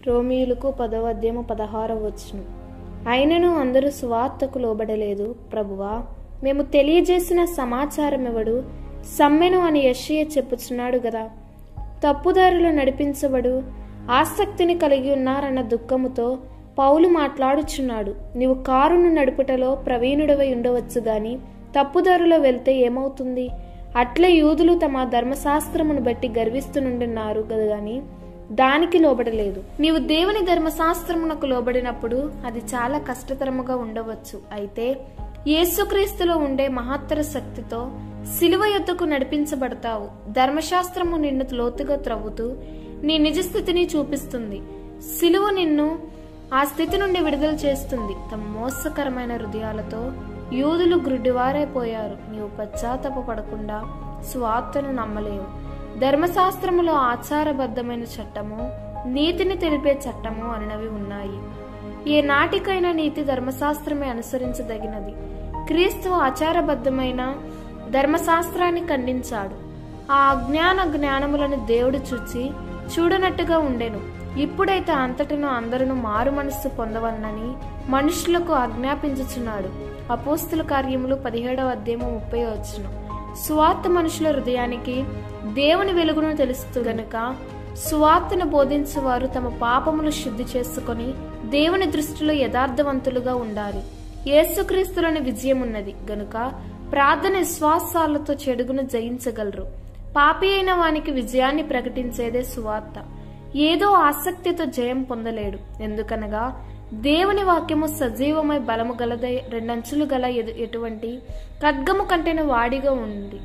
రోమియులకు పదవ అధ్యాయము పదహారవ వచనం అయినను అందరూ సువార్తకు లోబడలేదు ప్రభువా మేము తెలియజేసిన సమాచారం ఎవడు సమ్మెను అని యెషయ చెప్పుచున్నాడు గదా తప్పుదారులు నడిపించబడు ఆసక్తిని కలిగి ఉన్నారన్న దుఃఖముతో పౌలు మాట్లాడుచున్నాడు నీవు కారును నడుపుటలో ప్రవీణుడవై ఉండవచ్చు గాని తప్పుదారులో వెళ్తే ఏమవుతుంది అట్లే యూదులు తమ ధర్మశాస్త్రమును బట్టి గర్విస్తునుండున్నారు కదా గాని దానికి లోబడలేదు నీవు దేవుని ధర్మశాస్త్రమునకు లోబడినప్పుడు అది చాలా కష్టతరముగా ఉండవచ్చు అయితే యేసుక్రీస్తులో ఉండే మహత్తర శక్తితో సిలువ యొద్దకు నడిపించబడతావు ధర్మశాస్త్రము నిన్ను లోతుగా త్రవ్వుతూ నీ నిజ స్థితిని చూపిస్తుంది సిలువ నిన్ను ఆ స్థితి నుండి విడుదల చేస్తుంది తమ మోసకరమైన హృదయాలతో యూదులు గ్రుడ్డివారైపోయారు నీవు పశ్చాత్తాప పడకుండా స్వార్థను నమ్మలేవు ధర్మశాస్త్రములో ఆచారబద్ధమైన చట్టము నీతిని తెలిపే చట్టము అన్నవి ఉన్నాయి ఏ నాటికైనా నీతి ధర్మశాస్త్రమే అనుసరించదగినది క్రీస్తు ఆచారబద్ధమైన ధర్మశాస్త్రాన్ని ఖండించాడు ఆ అజ్ఞాన జ్ఞానములను దేవుడు చూచి చూడనట్టుగా ఉండెను ఇప్పుడైతే అంతటను అందరూ మారు మనస్సు పొందవలనని మనుషులకు ఆజ్ఞాపించుచున్నాడు అపోస్తుల కార్యములు పదిహేడవ అధ్యాయము ముప్పై వచ్చును సువార్త మనుషుల హృదయానికి దేవుని వెలుగును తెలుస్తూ గనుక సువార్తను బోధించువారు తమ పాపములు శుద్ధి చేసుకొని దేవుని దృష్టిలో యథార్థవంతులుగా ఉండాలి యేసుక్రీస్తులోని విజయం ఉన్నది గనుక ప్రార్థన విశ్వాసాలతో చెడుగును జయించగలరు పాపి అయిన వానికి విజయాన్ని ప్రకటించేదే సువార్త ఏదో ఆసక్తితో జయం పొందలేడు ఎందుకనగా దేవుని వాక్యము సజీవమై బలము గలదై రెండంచులు గల ఎదు- ఎటువంటి ఖడ్గము కంటేను వాడిగా ఉంది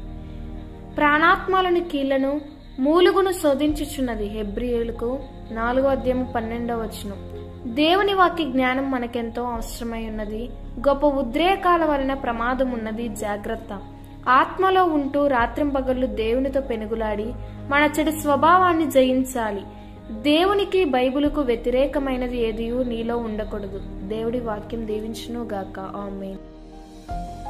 ప్రాణాత్మలను కీళ్లను మూలుగును శోధించుచున్నది హెబ్రియులకు నాలుగో అధ్యాయం పన్నెండవ వచనం దేవుని వాక్య జ్ఞానం మనకెంతో అవసరమై ఉన్నది గొప్ప ఉద్రేకాల వలన ప్రమాదం ఉన్నది జాగ్రత్త ఆత్మలో ఉంటూ రాత్రింపగళ్ళు దేవునితో పెనుగులాడి మన చెడు స్వభావాన్ని జయించాలి దేవునికి బైబిలుకు వ్యతిరేకమైనది ఏదియూ నీలో ఉండకూడదు దేవుడి వాక్యం దీవించును గాక ఆమె